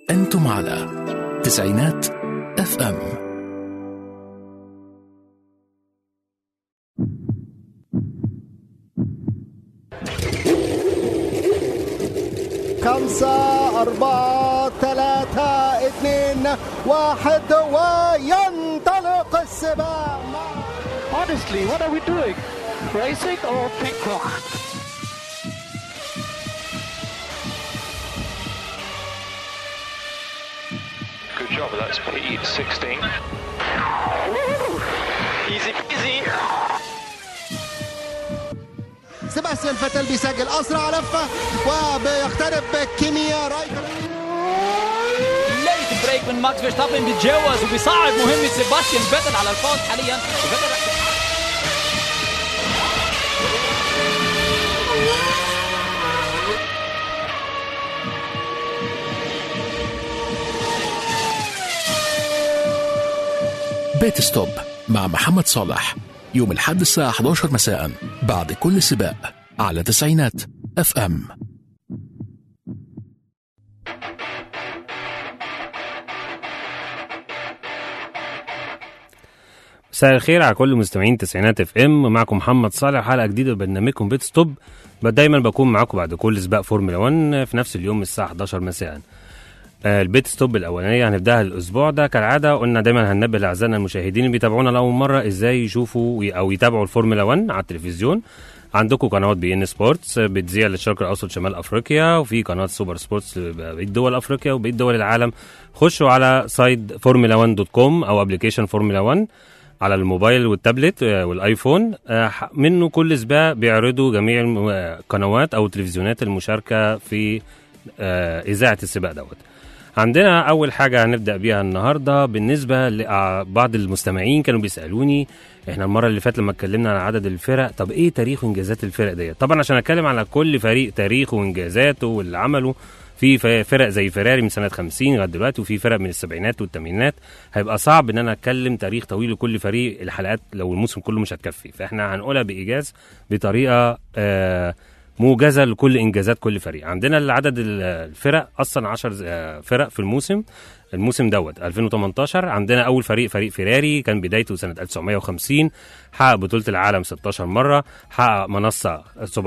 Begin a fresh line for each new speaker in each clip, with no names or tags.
أنتم على تسعينات اف ام
خمسة أربعة ثلاثة اثنين واحد وينطلق السباق
Honestly, what are we doing? Racing or ping pong?
Good job, that's PE 16. Easy peasy.
سيباستيان فتل بيسجل أسرع لفة وبيقترب كيميا رايكون
ليت بريك من ماكس فيرستابن بيتجاوز وبيصعب مهمة سيباستيان فيتل على الفاز حاليا وفيتل
بيت ستوب مع محمد صالح يوم الحد الساعة 11 مساء بعد كل سباق على تسعينات اف ام
مساء الخير على كل مستمعين تسعينات اف ام معكم محمد صالح حلقه جديده من برنامجكم بيت ستوب دايما بكون معاكم بعد كل سباق فورمولا 1 في نفس اليوم الساعه 11 مساء آه، البيت ستوب الاولانيه هنبداها الاسبوع ده كالعاده قلنا دايما هننبه لاعزائنا المشاهدين اللي بيتابعونا لاول مره ازاي يشوفوا وي- او يتابعوا الفورمولا 1 على التلفزيون عندكم قنوات بي ان سبورتس بتذيع للشرق الاوسط شمال افريقيا وفي قناه سوبر سبورتس بقيه دول افريقيا وبقيه دول العالم خشوا على سايت فورمولا 1 دوت كوم او ابلكيشن فورمولا 1 على الموبايل والتابلت آه، والايفون آه، ح- منه كل سباق بيعرضوا جميع القنوات او التلفزيونات المشاركه في آه، اذاعه السباق دوت عندنا اول حاجه هنبدا بيها النهارده بالنسبه لبعض المستمعين كانوا بيسالوني احنا المره اللي فاتت لما اتكلمنا عن عدد الفرق طب ايه تاريخ وانجازات الفرق ديت طبعا عشان اتكلم على كل فريق تاريخه وانجازاته واللي عمله في ف- فرق زي فيراري من سنه 50 لغايه دلوقتي وفي فرق من السبعينات والثمانينات هيبقى صعب ان انا اتكلم تاريخ طويل لكل فريق الحلقات لو الموسم كله مش هتكفي فاحنا هنقولها بايجاز بطريقه آه موجزه لكل انجازات كل فريق عندنا عدد الفرق اصلا 10 فرق في الموسم الموسم دوت 2018 عندنا اول فريق فريق فيراري كان بدايته سنه 1950 حقق بطوله العالم 16 مره حقق منصه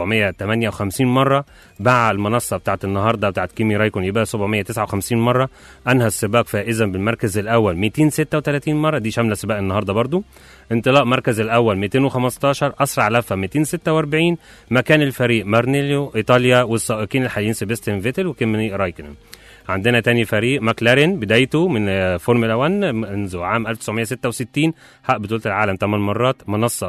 758 مره باع المنصه بتاعت النهارده بتاعت كيمي رايكون يبقى 759 مره انهى السباق فائزا بالمركز الاول 236 مره دي شامله سباق النهارده برضو انطلاق مركز الاول 215 اسرع لفه 246 مكان الفريق مارنيليو ايطاليا والسائقين الحاليين سيباستيان فيتل وكيمي رايكنن عندنا تاني فريق ماكلارين بدايته من آه، فورمولا 1 منذ عام 1966 حقق بطولة العالم 8 مرات منصة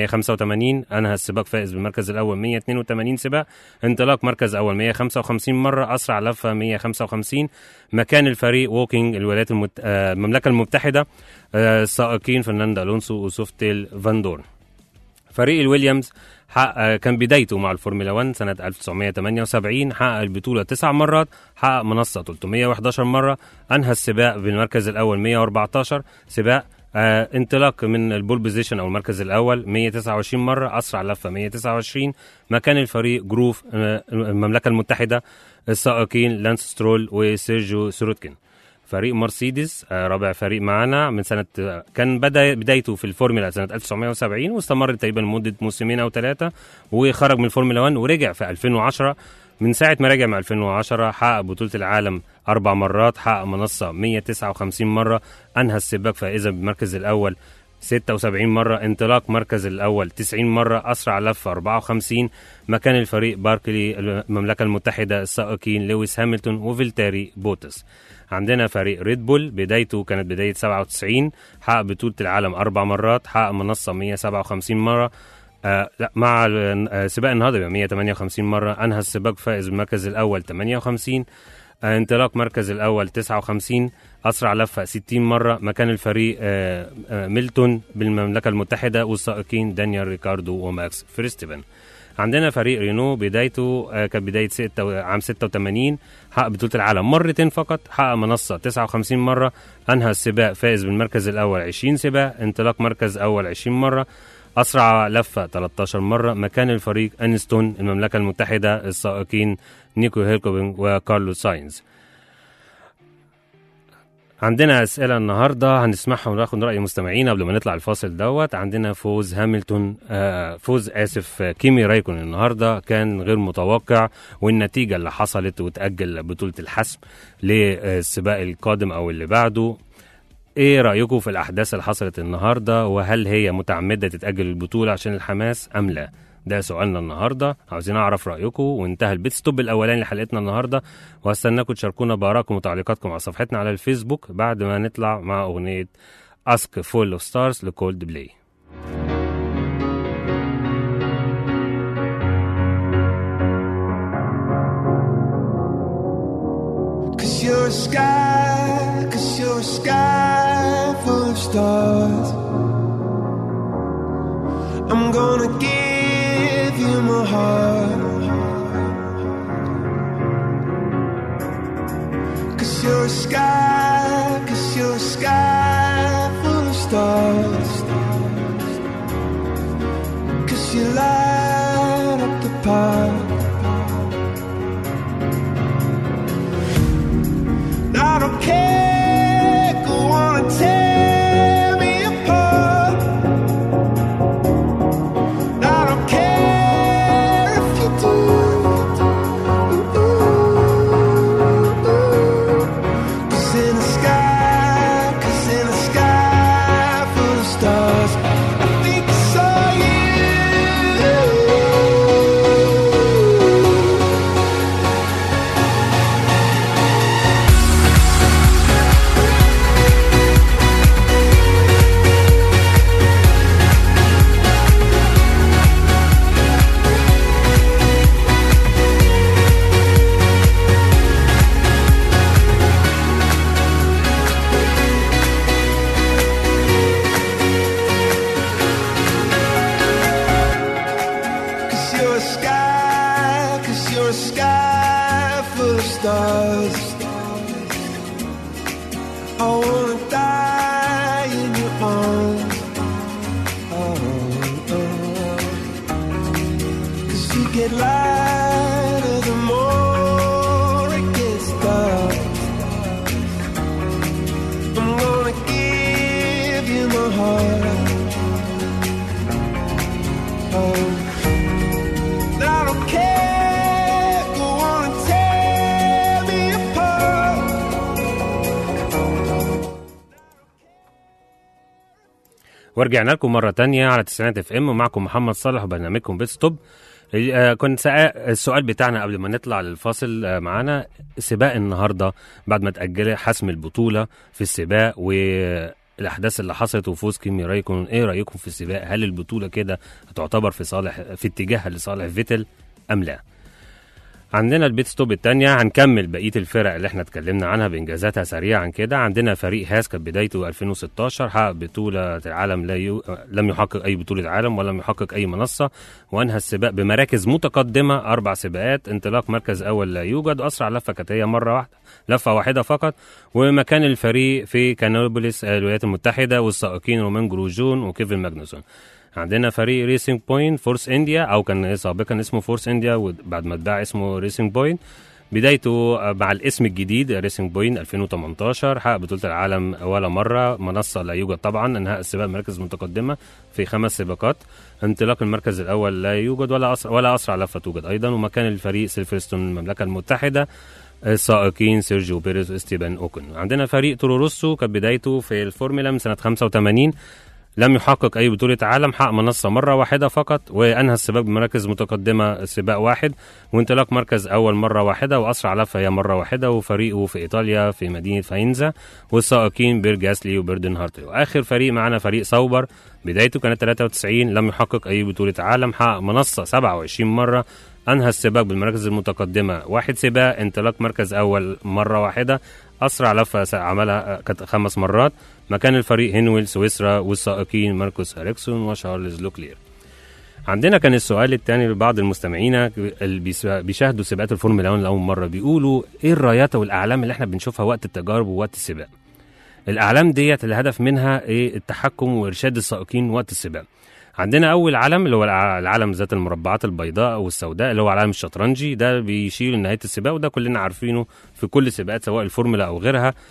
485 أنهى السباق فائز بالمركز الأول 182 سباق انطلاق مركز أول 155 مرة أسرع لفة 155 مكان الفريق ووكينج الولايات المت... آه، المملكة المتحدة آه، السائقين فرناندو ألونسو وسوفتيل فاندورن فريق الويليامز حقق آه، كان بدايته مع الفورمولا 1 سنة 1978 حقق البطولة تسع مرات حقق منصة 311 مرة أنهى السباق بالمركز الأول 114 سباق آه انطلاق من البول بوزيشن او المركز الاول 129 مره اسرع لفه 129 مكان الفريق جروف آه المملكه المتحده السائقين لانس سترول وسيرجيو سوروتكن فريق مرسيدس آه، رابع فريق معانا من سنة آه، كان بدأ بدايته في الفورمولا سنة 1970 واستمر تقريبا لمدة موسمين أو ثلاثة وخرج من الفورمولا 1 ورجع في 2010 من ساعة ما رجع من 2010 حقق بطولة العالم أربع مرات حقق منصة 159 مرة أنهى السباق فائزا بالمركز الأول 76 مرة انطلاق مركز الأول 90 مرة أسرع لفة 54 مكان الفريق باركلي المملكة المتحدة السائقين لويس هامilton وفيلتاري بوتس عندنا فريق ريد بول بدايته كانت بداية 97 حقق بطولة العالم أربع مرات حقق منصة 157 مرة آه لا مع ال- آه، سباق النهارده يبقى 158 مرة أنهى السباق فائز بالمركز الأول 58 آه، انطلاق مركز الأول 59 أسرع لفة 60 مرة مكان الفريق آه، آه، ميلتون بالمملكة المتحدة والسائقين دانيال ريكاردو وماكس فيرستيفن عندنا فريق رينو بدايته آه، كانت بداية ستة عام 86 حقق بطولة العالم مرتين فقط حقق منصة 59 مرة أنهى السباق فائز بالمركز الأول 20 سباق انطلاق مركز أول 20 مرة أسرع لفة 13 مرة مكان الفريق أنستون المملكة المتحدة السائقين نيكو هيلكوبين وكارلوس ساينز عندنا اسئله النهارده هنسمعها وناخد راي مستمعينا قبل ما نطلع الفاصل دوت عندنا فوز هامilton آه فوز اسف آه، كيمي رايكون النهارده كان غير متوقع والنتيجه اللي حصلت وتاجل بطوله الحسم للسباق القادم او اللي بعده ايه رايكم في الاحداث اللي حصلت النهارده وهل هي متعمده تتاجل البطوله عشان الحماس ام لا ده سؤالنا النهارده عاوزين اعرف رايكم وانتهى البيت ستوب الاولاني لحلقتنا النهارده وهستناكم تشاركونا بارائكم وتعليقاتكم على صفحتنا على الفيسبوك بعد ما نطلع مع اغنيه اسك فول اوف ستارز لكولد بلاي
Cause you're a sky, cause you're a sky full of stars. I'm gonna give you my heart. Cause you're a sky, cause you're a sky full of stars. Cause you light up the park. I don't care, go on and tear me apart. I don't care if you do. Cause in the sky, cause in the sky full of stars, I think I saw you. Cause you're a sky, cause you're a sky full of stars. I wanna die in your arms. Oh, oh. Cause you get lighter the more it gets dark. I'm gonna give you my heart. Oh. I don't care, go on and tear me apart.
ورجعنا لكم مرة تانية على تسعينات اف ام ومعكم محمد صالح وبرنامجكم بيت ستوب آه، كنت سأ... السؤال بتاعنا قبل ما نطلع للفاصل آه، معانا سباق النهارده بعد ما تأجل حسم البطولة في السباق والاحداث اللي حصلت وفوز كيمي رايكون ايه رايكم في السباق هل البطولة كده هتعتبر في صالح في اتجاهها لصالح فيتل ام لا عندنا البيت ستوب التانية هنكمل بقية الفرق اللي احنا اتكلمنا عنها بإنجازاتها سريعا كده عندنا فريق هاس كانت بدايته 2016 حقق بطولة العالم لا يو... لم يحقق أي بطولة عالم ولم يحقق أي منصة وأنهى السباق بمراكز متقدمة أربع سباقات انطلاق مركز أول لا يوجد وأسرع لفة كانت هي مرة واحدة لفة واحدة فقط ومكان الفريق في كانوبوليس الولايات المتحدة والسائقين رومان جروجون وكيفن ماجنوسون عندنا فريق ريسنج بوينت فورس انديا او كان سابقا اسمه فورس انديا وبعد ما اتباع اسمه ريسنج بوينت بدايته مع الاسم الجديد ريسنج بوينت 2018 حقق بطولة العالم ولا مرة منصة لا يوجد طبعا انهاء السباق مراكز متقدمة في خمس سباقات انطلاق المركز الاول لا يوجد ولا أسرع ولا اسرع لفة توجد ايضا ومكان الفريق سيلفرستون المملكة المتحدة السائقين سيرجيو بيريز واستيبان اوكن عندنا فريق تورو روسو كانت بدايته في الفورمولا من سنة 85 لم يحقق أي بطولة عالم حقق منصة مرة واحدة فقط وأنهى السباق بمراكز متقدمة سباق واحد وانطلاق مركز أول مرة واحدة وأسرع لفة هي مرة واحدة وفريقه في إيطاليا في مدينة فاينزا والسائقين بير جاسلي وبيردن هارتلي وآخر فريق معنا فريق ساوبر بدايته كانت 93 لم يحقق أي بطولة عالم حقق منصة 27 مرة أنهى السباق بالمراكز المتقدمة واحد سباق انطلاق مركز أول مرة واحدة أسرع لفة عملها كانت خمس مرات مكان الفريق هنويل سويسرا والسائقين ماركوس هاريكسون وشارلز لوكلير عندنا كان السؤال الثاني لبعض المستمعين اللي بيس- بيشاهدوا سباقات الفورمولا 1 لأول مرة بيقولوا إيه الرايات والأعلام اللي إحنا بنشوفها وقت التجارب ووقت السباق الأعلام ديت الهدف منها إيه التحكم وإرشاد السائقين وقت السباق عندنا أول علم اللي هو الع- العلم ذات المربعات البيضاء والسوداء اللي هو علم الشطرنجي ده بيشير لنهاية السباق وده كلنا عارفينه في كل سباقات سواء الفورمولا أو غيرها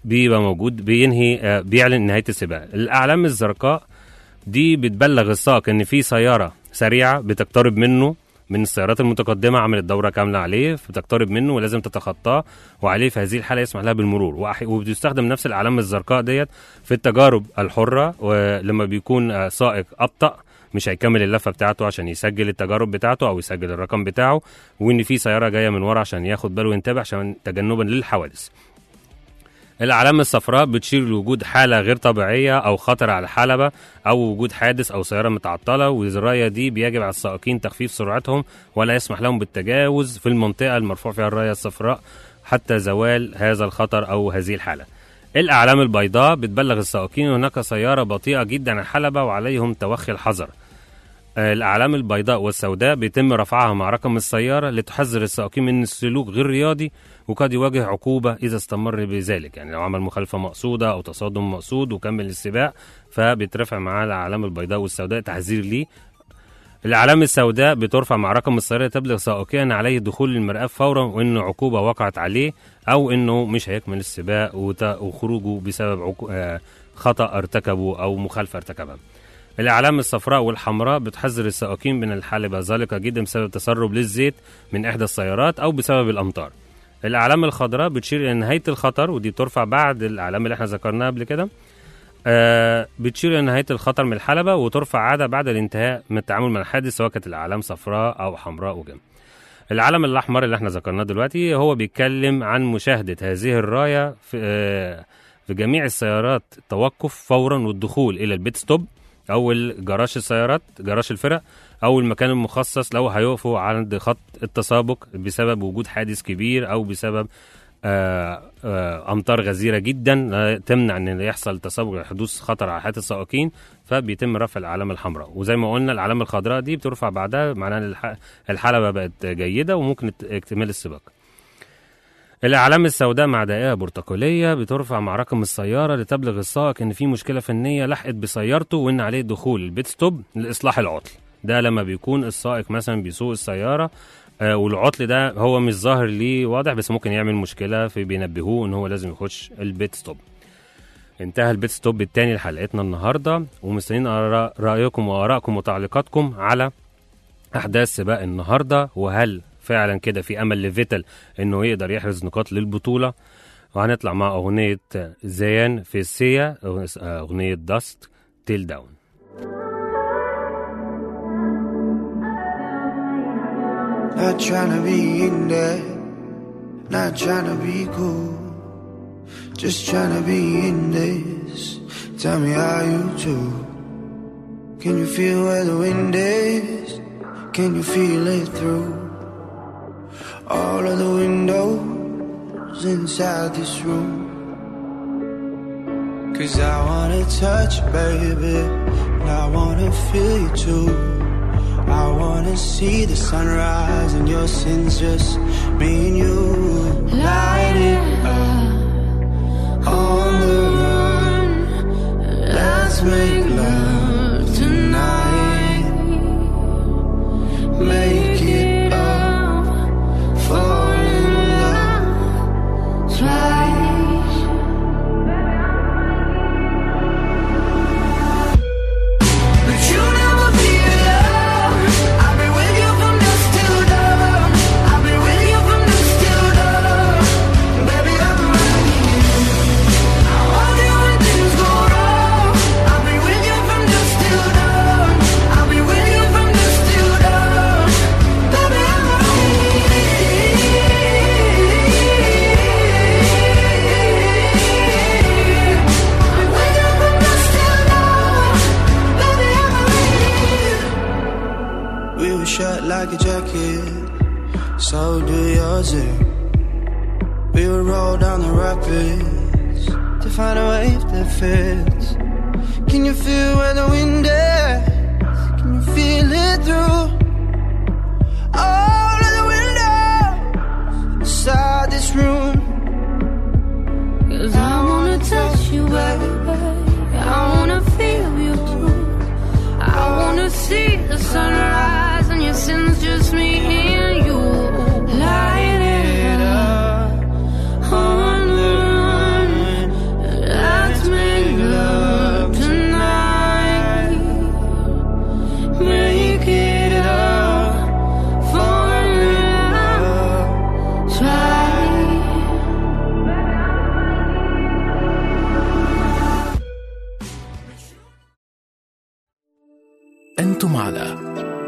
بيبقى موجود بينهي آه، بيعلن نهايه السباق الاعلام الزرقاء دي بتبلغ السائق ان في سياره سريعه بتقترب منه من السيارات المتقدمه عملت دوره كامله عليه بتقترب منه ولازم تتخطاه وعليه في هذه الحاله يسمح لها بالمرور وأح- وبتستخدم نفس العلامه الزرقاء ديت في التجارب الحره ولما بيكون آه، سائق ابطا مش هيكمل اللفه بتاعته عشان يسجل التجارب بتاعته او يسجل الرقم بتاعه وان في سياره جايه من ورا عشان ياخد باله وينتبه عشان تجنبا للحوادث العلامة الصفراء بتشير لوجود حالة غير طبيعية أو خطر على الحلبة أو وجود حادث أو سيارة متعطلة والراية دي بيجب على السائقين تخفيف سرعتهم ولا يسمح لهم بالتجاوز في المنطقة المرفوع فيها الراية الصفراء حتى زوال هذا الخطر أو هذه الحالة الأعلام البيضاء بتبلغ السائقين هناك سيارة بطيئة جدا على الحلبة وعليهم توخي الحذر آه، الأعلام البيضاء والسوداء بيتم رفعها مع رقم السيارة لتحذر السائقين من السلوك غير رياضي وقد يواجه عقوبة إذا استمر بذلك يعني لو عمل مخالفة مقصودة أو تصادم مقصود وكمل السباق فبيترفع معاه الأعلام البيضاء والسوداء تحذير ليه الأعلام السوداء بترفع مع رقم السيارة تبلغ سائقيا أن عليه دخول المرآب فورا وإنه عقوبة وقعت عليه أو إنه مش هيكمل السباق وت- وخروجه بسبب عقو... آه، خطأ ارتكبه أو مخالفة ارتكبها الأعلام الصفراء والحمراء بتحذر السائقين من الحالبة ذلك جدا بسبب تسرب للزيت من إحدى السيارات أو بسبب الأمطار الأعلام الخضراء بتشير إلى نهاية الخطر ودي بترفع بعد الأعلام اللي احنا ذكرناها قبل كده آه بتشير إلى نهاية الخطر من الحلبة وترفع عادة بعد الانتهاء من التعامل مع الحادث سواء كانت الأعلام صفراء أو حمراء وجم العلم الأحمر اللي احنا ذكرناه دلوقتي هو بيتكلم عن مشاهدة هذه الراية في, آه في جميع السيارات التوقف فورا والدخول إلى البيت ستوب أو جراج السيارات جراج الفرق أو المكان المخصص لو هيقفوا عند خط التسابق بسبب وجود حادث كبير أو بسبب آه، آه، امطار غزيره جدا لا تمنع ان يحصل تسابق حدوث خطر على حياه السائقين فبيتم رفع العلامه الحمراء وزي ما قلنا العلامه الخضراء دي بترفع بعدها معناها ان الح- الحلبه بقت جيده وممكن ات- اكتمال السباق الأعلام السوداء مع دائرة برتقالية بترفع مع رقم السيارة لتبلغ السائق إن في مشكلة فنية لحقت بسيارته وإن عليه دخول البيت ستوب لإصلاح العطل ده لما بيكون السائق مثلا بيسوق السيارة آه والعطل ده هو مش ظاهر ليه واضح بس ممكن يعمل مشكلة فبينبهوه إن هو لازم يخش البيت ستوب انتهى البيت ستوب التاني لحلقتنا النهاردة ومستنيين آراء- رأيكم وآرائكم وتعليقاتكم على أحداث سباق النهاردة وهل فعلا كده في أمل لفيتل إنه يقدر يحرز نقاط للبطولة وهنطلع مع أغنية زيان في السيا أغنية داست تيل داون
Not trying to be in there, not trying to be cool. Just trying to be in this. Tell me how you do. Can you feel where the wind is? Can you feel it through all of the windows inside this room? Cause I wanna touch you, baby. And I wanna feel you too. I wanna see the sunrise and your sins just me and you. Light it up on the run. Let's make love tonight. Make it up, fall in love twice. But you never be alone. I'll be with you from dusk till dawn. I'll be with you from dusk till dawn. Baby, I'm right here. I want you when things go wrong. I'll be with you from dusk till dawn. I'll be with you from dusk till dawn. Baby, I'm right. I'm with you from dusk till dawn. Baby, I'm right. We were shut like a jacket, so do yours. eh? We would roll down the rapids to find a wave that fits. Can you feel where the wind is? Can you feel it through all of the windows inside this room?
Cause I wanna touch you, baby. I wanna feel you too. I wanna see the sunrise and your sins just me and you. Light it up on the run.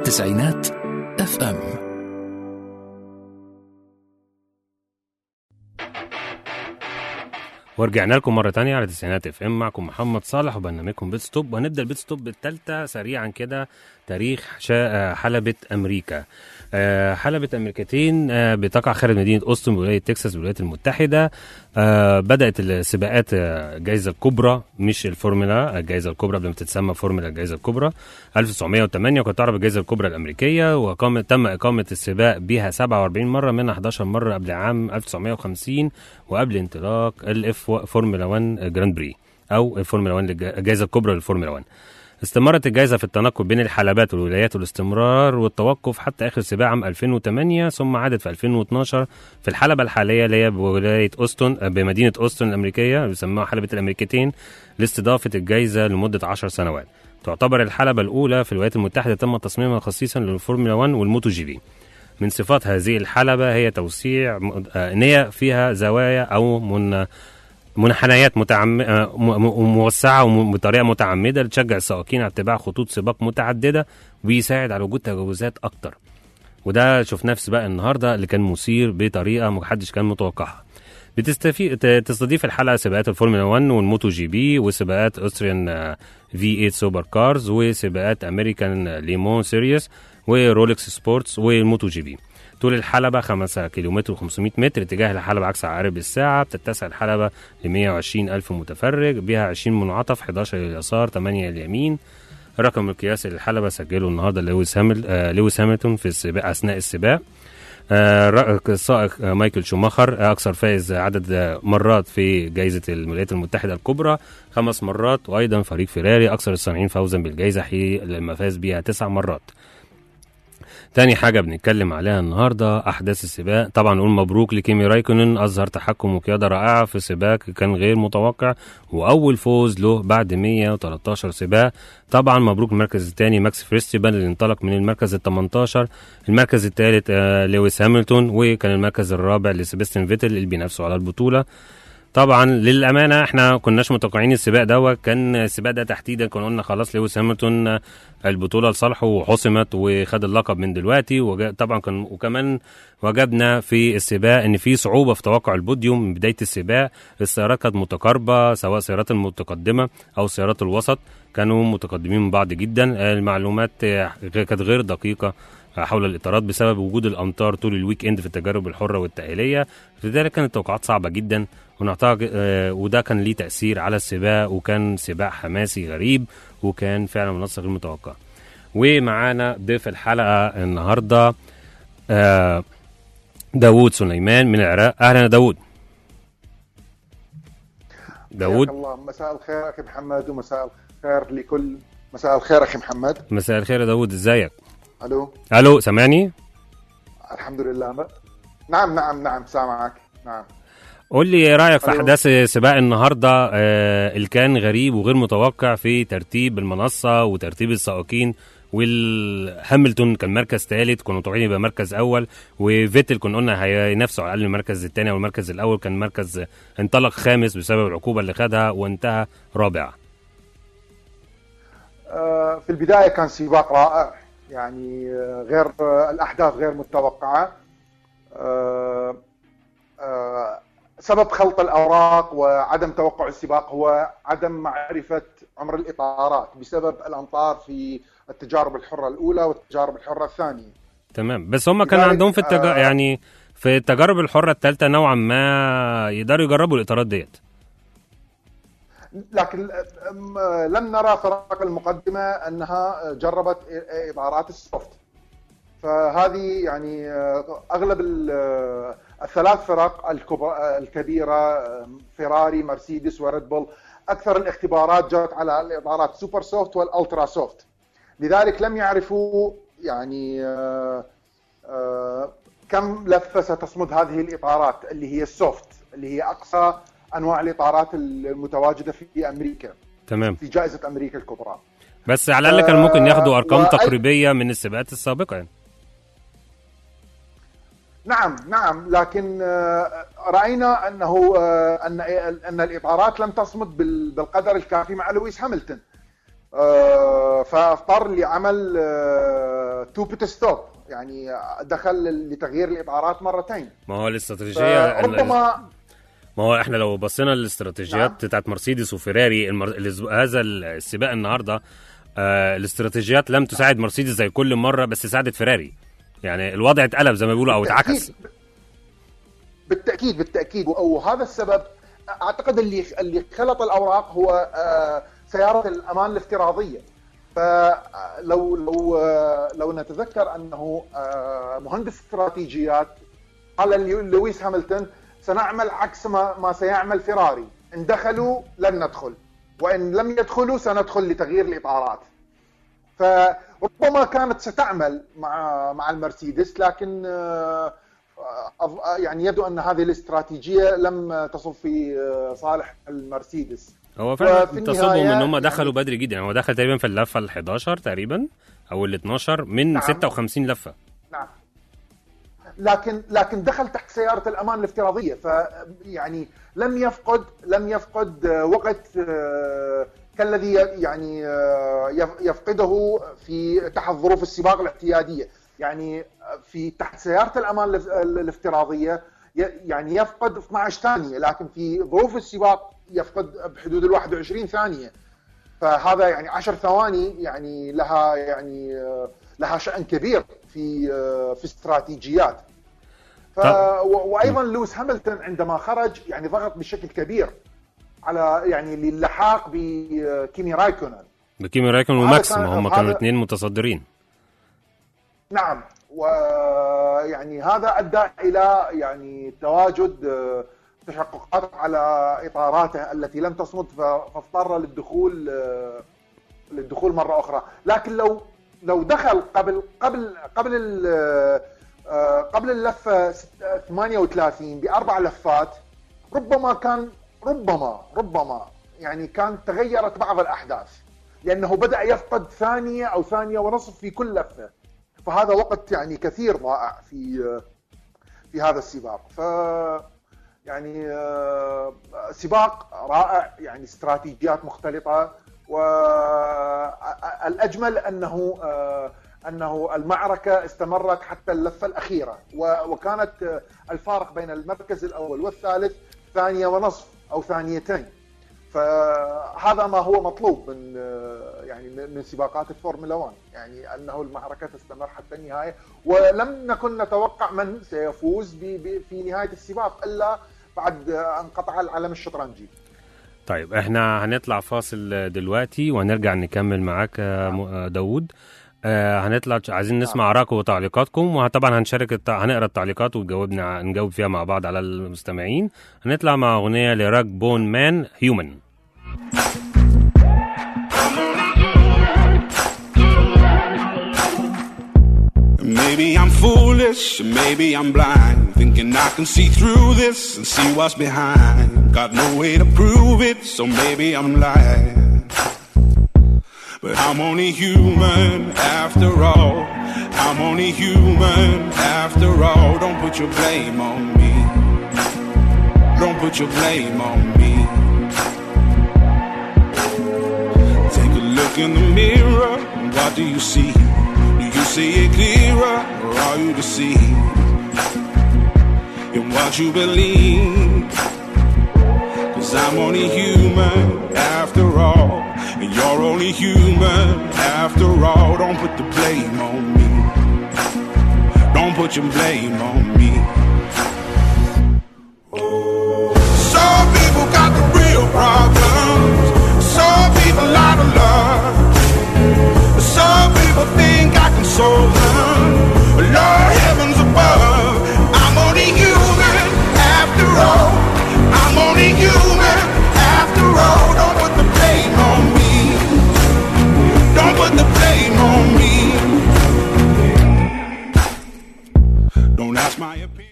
تسعينات اف ام
ورجعنا لكم مرة تانية على تسعينات اف ام معكم محمد صالح وبرنامجكم بيت ستوب وهنبدا البيت ستوب الثالثة سريعا كده تاريخ شا- حلبة امريكا آه، حلبة امريكتين آه، بتقع خارج مدينة اوستن بولاية تكساس بالولايات المتحدة آه، بدأت السباقات آه، الجائزة الكبرى مش الفورمولا الجائزة الكبرى قبل ما تتسمى فورمولا الجائزة الكبرى 1908 وكانت تعرف الجائزة الكبرى الأمريكية وقام تم إقامة السباق بها 47 مرة منها 11 مرة قبل عام 1950 وقبل انطلاق الاف فورمولا 1 جراند بري أو الفورمولا 1 الج- الجائزة الكبرى للفورمولا 1 استمرت الجائزة في التنقل بين الحلبات والولايات والاستمرار والتوقف حتى آخر سباق عام 2008 ثم عادت في 2012 في الحلبة الحالية اللي هي بولاية أوستن بمدينة أوستن الأمريكية بيسموها حلبة الأمريكتين لاستضافة الجائزة لمدة 10 سنوات تعتبر الحلبة الأولى في الولايات المتحدة تم تصميمها خصيصا للفورمولا 1 والموتو جي بي من صفات هذه الحلبة هي توسيع آه، إن هي فيها زوايا أو من منحنيات متعم... آه، م- م- موسعة وبطريقة متعمدة لتشجع السائقين على اتباع خطوط سباق متعددة وبيساعد على وجود تجاوزات أكتر وده شفناه في سباق النهارده اللي كان مثير بطريقة محدش كان متوقعها بتستفي... ت- تستضيف الحلقة سباقات الفورمولا 1 والموتو جي بي وسباقات أستريان في 8 سوبر كارز وسباقات أمريكان ليمون سيريس ورولكس سبورتس والموتو جي بي طول الحلبة 5 كيلومتر و500 متر اتجاه الحلبة عكس عقارب الساعة بتتسع الحلبة ل 120 ألف متفرج بها 20 منعطف 11 لليسار 8 لليمين رقم القياسي للحلبة سجله النهارده لويس هامل آه لويس هامilton في السباق أثناء السباق آه، ر- السائق آه، مايكل شوماخر آه، اكثر فائز عدد آه، مرات في جائزه الولايات المتحده الكبرى خمس مرات وايضا فريق فيراري اكثر الصانعين فوزا بالجائزه حين لما فاز بها تسع مرات تاني حاجة بنتكلم عليها النهاردة أحداث السباق طبعا نقول مبروك لكيمي رايكونن أظهر تحكم وقيادة رائعة في سباق كان غير متوقع وأول فوز له بعد 113 سباق طبعا مبروك المركز الثاني ماكس فيرستيبان اللي انطلق من المركز ال 18 المركز الثالث آه لويس هامilton وكان المركز الرابع لسيباستيان فيتل اللي بينافسوا على البطولة طبعا للامانه احنا كناش متوقعين السباق دوت كان السباق ده تحديدا كنا قلنا خلاص لويس هامilton البطوله لصالحه وحسمت وخد اللقب من دلوقتي وجا- طبعا كان وكمان وجدنا في السباق ان في صعوبه في توقع البوديوم من بدايه السباق السيارات كانت متقاربه سواء السيارات المتقدمه او السيارات الوسط كانوا متقدمين من بعض جدا المعلومات آه، كانت غير دقيقه حول الاطارات بسبب وجود الامطار طول الويك اند في التجارب الحره والتاهيليه لذلك كانت التوقعات صعبه جدا ونعتقد آه، وده كان ليه تاثير على السباق وكان سباق حماسي غريب وكان فعلا منصه غير متوقع ومعانا ضيف الحلقه النهارده آه، داوود سليمان من العراق اهلا يا داوود داوود
حياك الله مساء الخير اخي محمد ومساء الخير لكل مساء الخير اخي محمد
مساء الخير يا داوود ازيك
الو
الو سامعني
الحمد لله نعم نعم نعم سامعك نعم
قول لي ايه رايك في
ألو.
احداث سباق النهارده آه اللي كان غريب وغير متوقع في ترتيب المنصه وترتيب السائقين والهاملتون كان مركز ثالث كنا متوقعين يبقى مركز اول وفيتل كنا قلنا هينافسوا على الاقل المركز الثاني او المركز الاول كان مركز انطلق خامس بسبب العقوبه اللي خدها وانتهى رابع
آه، في البدايه كان سباق رائع يعني آه، غير آه، الاحداث غير متوقعه آه، آه، سبب خلط الاوراق وعدم توقع السباق هو عدم معرفه عمر الاطارات بسبب الامطار في التجارب الحره الاولى والتجارب الحره الثانيه
تمام بس هم كان
لذلك،
عندهم في التج...
آه،
يعني في التجارب الحره الثالثه نوعا ما يقدروا يجربوا الاطارات ديت
لكن أم- لم نرى فرق المقدمة أنها جربت إطارات السوفت فهذه يعني أغلب ال- الثلاث فرق الكبرى الكبيرة فيراري مرسيدس وريد بول أكثر الاختبارات جرت على الإطارات سوبر سوفت والألترا سوفت لذلك لم يعرفوا يعني آه، آه، كم لفة ستصمد هذه الإطارات اللي هي السوفت اللي هي أقصى أنواع الإطارات المتواجدة في أمريكا
تمام
في جائزة أمريكا الكبرى
بس على الاقل كان ممكن ياخدوا ارقام
وأي-
تقريبيه من السباقات السابقه يعني
نعم نعم لكن آه، رأينا أنه آه، أن أن الإطارات لم تصمد بال- بالقدر الكافي مع لويس هاملتون آه، فاضطر لعمل تو بيت ستوب يعني دخل لتغيير الاطارات مرتين
ما هو الاستراتيجيه
ربما
ما هو احنا لو بصينا للاستراتيجيات
نعم.
بتاعت مرسيدس وفيراري المر... الأسبوع- هذا السباق النهارده آه الاستراتيجيات لم تساعد مرسيدس زي كل مره بس ساعدت فيراري يعني الوضع اتقلب زي ما بيقولوا او اتعكس
بالتأكيد بالتاكيد بالتاكيد وهذا السبب اعتقد اللي اللي خلط الاوراق هو آه، سياره الامان الافتراضيه فلو لو آه، لو نتذكر انه آه، مهندس استراتيجيات قال لي- لويس هاملتون سنعمل عكس ما ما سيعمل فيراري ان دخلوا لن ندخل وان لم يدخلوا سندخل لتغيير الاطارات فربما كانت ستعمل مع مع المرسيدس لكن آه، أظ- يعني يبدو ان هذه الاستراتيجيه لم تصب في آه، صالح المرسيدس
هو فعلا
وفي
تصبهم
النهاية
ان هم دخلوا بدري جدا يعني هو دخل تقريبا في اللفه ال 11 تقريبا او ال 12 من
نعم.
56 لفه
نعم لكن لكن دخل تحت سياره الامان الافتراضيه ف يعني لم يفقد لم يفقد آه، وقت آه، كالذي يعني آه، يف- يفقده في تحت ظروف السباق الاعتياديه يعني في تحت سياره الامان الاف- الافتراضيه ي- يعني يفقد 12 ثانيه لكن في ظروف السباق يفقد بحدود ال 21 ثانيه فهذا يعني 10 ثواني يعني لها يعني آه، لها شأن كبير في آه، في استراتيجيات ف
طب-
و- وايضا لويس هاملتون عندما خرج يعني ضغط بشكل كبير على يعني للحاق بكيمي رايكونن
بكيمي رايكون
هذا
وماكس
كان-
ما هم كانوا
هذا-
الاثنين متصدرين
نعم ويعني هذا ادى الى يعني تواجد آه، تشققات على اطاراته التي لم تصمد ف- فاضطر للدخول آه، للدخول مره اخرى لكن لو لو دخل قبل قبل قبل ال- آه، قبل اللفه ست- 38 باربع لفات ربما كان ربما ربما يعني كان تغيرت بعض الاحداث لانه بدا يفقد ثانيه او ثانيه ونصف في كل لفه فهذا وقت يعني كثير ضائع في في هذا السباق ف يعني آه، سباق رائع يعني استراتيجيات مختلطه والاجمل انه آه، انه المعركه استمرت حتى اللفه الاخيره و- وكانت آه، الفارق بين المركز الاول والثالث ثانيه ونصف او ثانيتين فهذا ما هو مطلوب من آه، يعني من من سباقات الفورمولا 1 يعني انه المعركه تستمر حتى النهايه ولم نكن نتوقع من سيفوز ب- ب- في نهايه السباق الا بعد آه، انقطع العلم الشطرنجي
طيب احنا هنطلع فاصل دلوقتي وهنرجع نكمل معاك يا م- آه، داوود آه هنطلع عايزين نسمع ارائكم وتعليقاتكم وطبعا هنشارك الت... هنقرا التعليقات وتجاوبنا نجاوب فيها مع بعض على المستمعين هنطلع مع اغنيه لراك بون مان هيومن
Maybe I'm foolish, maybe I'm blind, thinking I can see through this and see what's behind. Got no way to prove it, so maybe I'm lying. But I'm only human after all. I'm only human after all. Don't put your blame on me. Don't put your blame on me. Take a look in the mirror. What do you see? Do you see it clearer or are you deceived in what you believe? Cause I'm only human after all. And you're only human after all. Don't put the blame on me. Don't put your blame on me. Some people got the real problems. Some people out of love. Some people think I can solve them. Lord heavens above, I'm only human after all. I'm only human after all. Don't put the blame on me. Don't put the blame on me. Don't ask my opinion.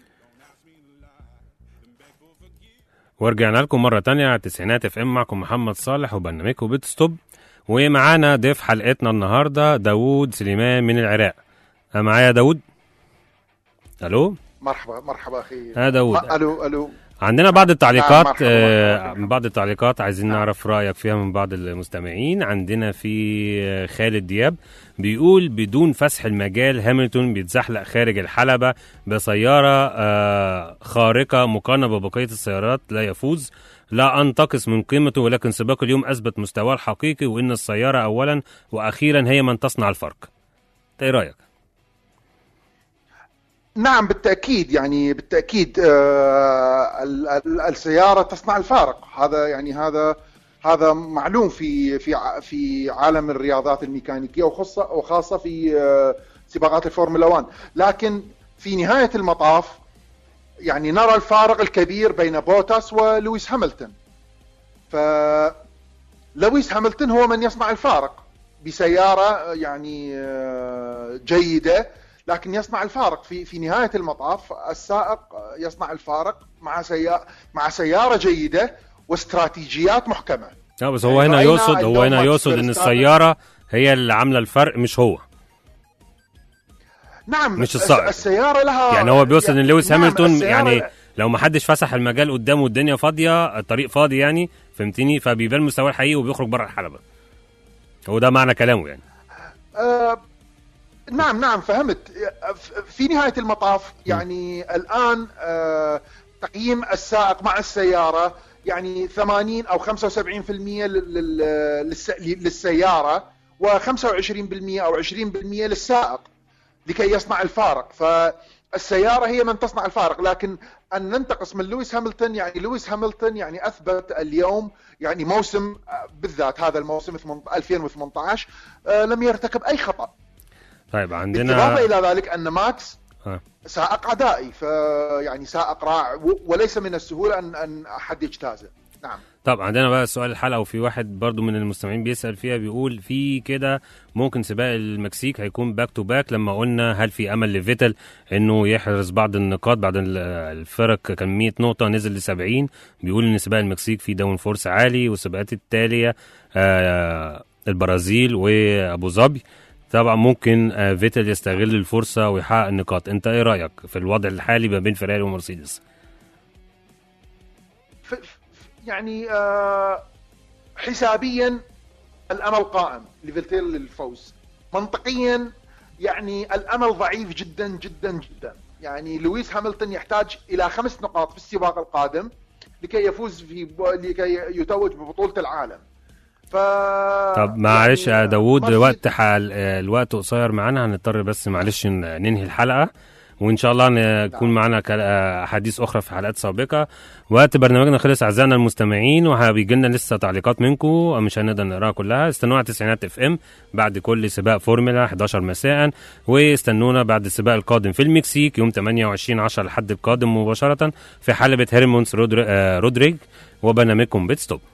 ورجعنا لكم مرة تانية على التسعينات اف ام معكم محمد صالح وبرنامجكم بيت ستوب ومعانا ضيف حلقتنا النهاردة داوود سليمان من العراق أنا معايا داوود الو
مرحبا مرحبا اخي
ها داوود
الو الو
عندنا بعض
نعم،
التعليقات
مرحبا،
آه،
مرحبا.
من بعض التعليقات عايزين نعرف رايك فيها من بعض المستمعين عندنا في آه، خالد دياب بيقول بدون فسح المجال هامilton بيتزحلق خارج الحلبة بسيارة آه، خارقة مقارنة ببقية السيارات لا يفوز لا أنتقص من قيمته ولكن سباق اليوم أثبت مستواه الحقيقي وإن السيارة أولا وأخيرا هي من تصنع الفرق إنت إيه رأيك؟
نعم بالتاكيد يعني بالتاكيد آه، ال- ال- السياره تصنع الفارق هذا يعني هذا هذا معلوم في في ع- في عالم الرياضات الميكانيكيه وخاصه وخاصه في آه، سباقات الفورمولا 1 لكن في نهايه المطاف يعني نرى الفارق الكبير بين بوتاس ولويس هاملتون ف لويس هاملتون هو من يصنع الفارق بسياره يعني آه، جيده لكن يصنع الفارق في في نهايه المطاف السائق يصنع الفارق مع سيارة مع سياره جيده واستراتيجيات محكمه
لا بس هو
يعني
هنا
رأينا
يقصد هو
اليوم
هنا
ماكس
يقصد ان
فيرستابن.
السياره هي اللي عامله الفرق مش هو
نعم
مش
الس-
السائق.
السياره لها
يعني هو بيقصد ان لويس
نعم،
هامilton
السيارة-
يعني لو ما حدش فسح المجال قدامه والدنيا فاضيه الطريق فاضي يعني فهمتني فبيبان مستواه الحقيقي وبيخرج بره الحلبه هو ده معنى كلامه يعني
آه، نعم نعم فهمت في نهاية المطاف يعني الآن آه، تقييم السائق مع السيارة يعني 80 أو 75% لل- لل- للس- للسيارة و25% أو 20% للسائق لكي يصنع الفارق فالسيارة هي من تصنع الفارق لكن أن ننتقص من لويس هاملتون يعني لويس هاملتون يعني أثبت اليوم يعني موسم آه، بالذات هذا الموسم 2018 آه، لم يرتكب أي خطأ
طيب
بالإضافة
عندنا
إلى ذلك أن ماكس
آه.
سائق عدائي فيعني سائق رائع و- وليس من السهولة أن أن أحد يجتازه نعم
طب عندنا بقى سؤال الحلقه وفي واحد برضو من المستمعين بيسال فيها بيقول في كده ممكن سباق المكسيك هيكون باك تو باك لما قلنا هل في امل لفيتل انه يحرز بعض النقاط بعد ال- الفرق كان 100 نقطه نزل ل 70 بيقول ان سباق المكسيك في داون فورس عالي والسباقات التاليه آه البرازيل وابو ظبي طبعا ممكن آه فيتل يستغل الفرصه ويحقق النقاط انت ايه رايك في الوضع الحالي ما بين فيراري ومرسيدس
ف- ف- يعني آه، حسابيا الامل قائم لفيلتيل للفوز منطقيا يعني الامل ضعيف جدا جدا جدا يعني لويس هاملتون يحتاج الى خمس نقاط في السباق القادم لكي يفوز في لكي يتوج ببطوله العالم ف
طب معلش يا
يعني
داوود
مرسيدس-
وقت حال الوقت قصير معانا هنضطر بس معلش ن- ننهي الحلقه وان شاء الله نكون معانا كل- احاديث اخرى في حلقات سابقه وقت برنامجنا خلص اعزائنا المستمعين وهيجي لنا لسه تعليقات منكم مش هنقدر نقراها كلها استنونا على تسعينات اف ام بعد كل سباق فورمولا 11 مساء واستنونا بعد السباق القادم في المكسيك يوم 28 10 لحد القادم مباشره في حلبة هيرمونس رودري- آه، رودريج وبرنامجكم بيت ستوب